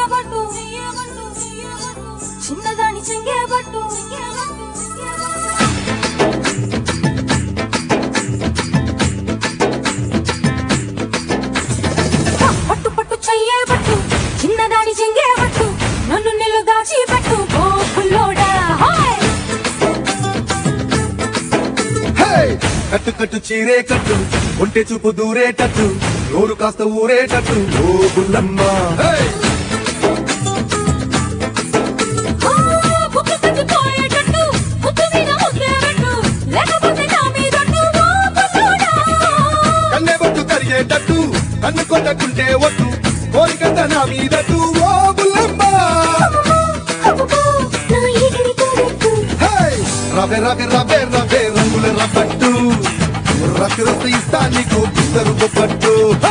చెయ్యబట్టు చిన్నదాని చెయ్యబట్టు పట్టు పట్టు చెయ్యబట్టు చిన్నదాని చెయ్యబట్టు నన్ను నిలు దాచి పెట్టు ఓ పుల్లోడా హాయ్ హే! కట్టు కట్టు చీరే కట్టు ఒంటె చూపు దూరేటట్టు నోరు కాస్త ఊరేటట్టు ఓ బుల్లమ్మ హే! ఆ, బుక్కు తగ్గిపోయేటట్టు, ముద్దు మీద ముద్దేరట్టు, లేకపోతే నా మీదట్టు, ఓ పుల్లోడా. కన్నె బొట్టు కరిగేటట్టు కన్ను కొట్టకుంటే ఒట్టు కోరికంత నా మీదట్టు ఓ బుల్లమ్మ అబ్బబ్బో, నా ఈగడి తోడెట్టు. హే! రవె రవె రవె రవె రంగుల రబ్బట్టు రక్తి రక్తి ఇస్తా నీకు బిస్తరు బొప్పట్టు హే!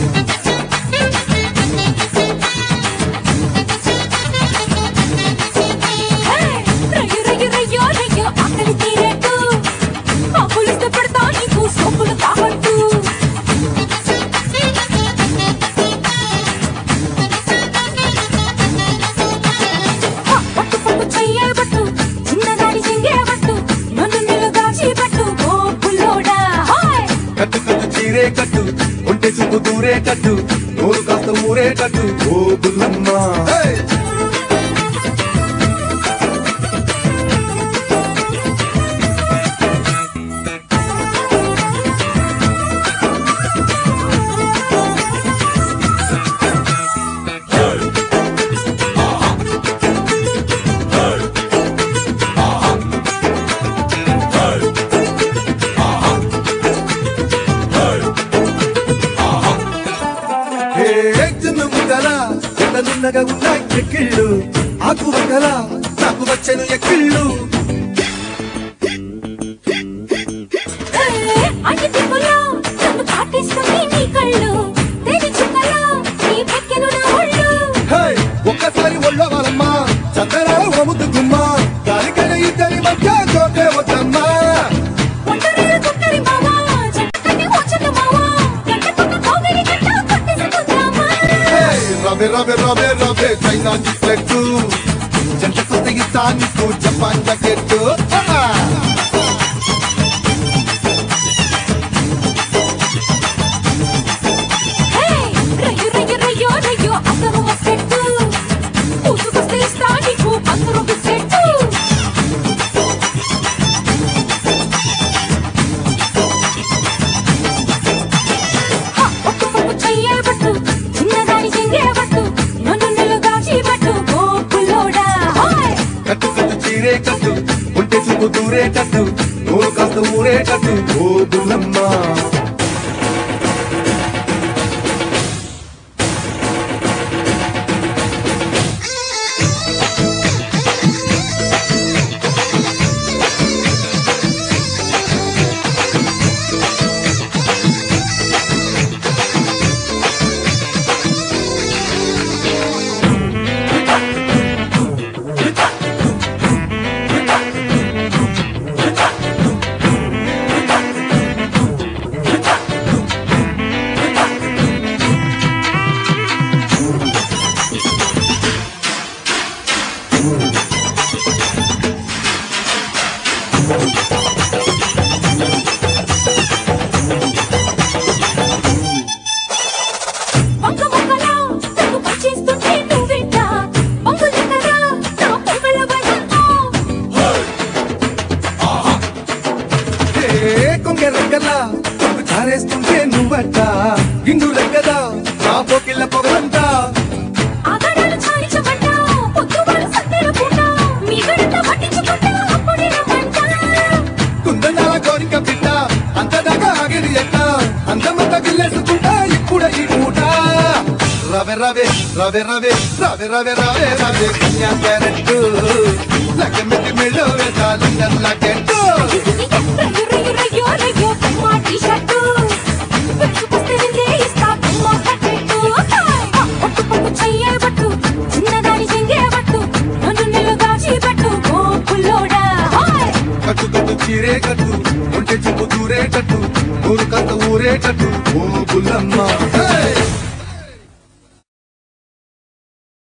హే, రయ్యో, రయ్యో, రయ్యో, రయ్యో, ఆకలి తీరేట్టు. అప్పులిస్తే పెడతా నీకు సొప్పులు తాగట్టు. హ, పట్టు పట్టు చెయ్యబట్టు, చిన్నదాని చెయ్యబట్టు, నన్ను నిలుగాచి పెట్టు, ఓ పుల్లోడా, హాయ్ కట్టు కట్టు చీరే కట్టు ఒంటె చూపు దూరేటట్టు నోరు కాస్త ఊరేటట్టు ఓ బుల్లమ్మ హే! హే చిన్న ముద్దల ఎంత నున్నగా ఉన్నాయి ఎక్కిళ్ళు ఆకు వక్కల నాకు వచ్చెను ఎక్కిళ్ళు అన్ని తిప్పులో నన్ను కాటేస్తుంది నీ కళ్ళు తేని చుక్కలో నీ పెక్కెను నా ఒళ్ళు హే ఒక్కసారి ఒళ్ళవాలమ్మ చందర వముద్దు గుమ్మ గాలికన ఇద్దరి మధ్య చోటే వద్దమ్మా ఒంటరిగా కుక్కరి మావా చెట్టకని వచ్చట మావా గంటకొక కోగిలి గంట కొట్టేసుకుందామా హే రవే రవే రవే రవే చైనా చిట్లెట్టు జంట కొత్త ఇస్తా నీకు జపాన్ జాకెట్టు ఆ! హే రయ్యో రయ్యో రయ్యో రయ్యో అసలు మస్కెట్టు పూసుకొస్తే ఇస్తా నీకు పసురు బిస్కెట్టు హ, పట్టు పట్టు చెయ్యబట్టు చిన్నదాని చెయ్యబట్టు నన్ను నిలుగాచి పట్టు ఓ పుల్లోడా హాయ్ కట్టు కట్టు చీరే కట్టు ఒంటె చూపు దూరేటట్టు నోరు కాస్త ఊరేటట్టు ఓ బుల్లమ్మ వంక వంకలా నన్ను పచ్చేస్తుంటే నువ్వెంట వంకు లెక్కరా నా పొగల వసంతం ఏ కొంగె రెక్కల కొంగు చారేస్తుంటే నువ్వట ఇందు లెక్కద నా పోకిళ్ళ పొగలంట ఆగడాలు చాలించమంటా పొద్దువాడు సత్తెర పూట మీ గడత పట్టించుకుంటా అప్పుడే రమ్మంటా కుందనాల కోరిక బిడ్డ అంతదాకా ఆగిరి ఎట్ట అందమంత గిల్లేసుకుంటా ఇప్పుడే ఈ పూట రవె రవె రవె రవె రవె రవె రవె రవె కన్యా క్యారెట్టు లగ్గమెత్తి మెళ్ళో వేసా లండన్ లాకెట్టు రయ్యో రయ్యో రయ్యో రయ్యో కమ్మా టీ-షర్టు వెతుకొస్తే నిన్నే ఇస్తా కమ్మా కట్టెట్టు పట్టు పట్టు చెయ్యబట్టు చిన్నదాని చెయ్యబట్టు నన్ను నిలుగాచి పెట్టు ఓ పుల్లోడా హాయ్ కట్టు కట్టు చీరే కట్టు ఒంటె చూపు దూరేటట్టు ఊరు కంత ఊరేటట్టు ఓ బుల్లమ్మ హే!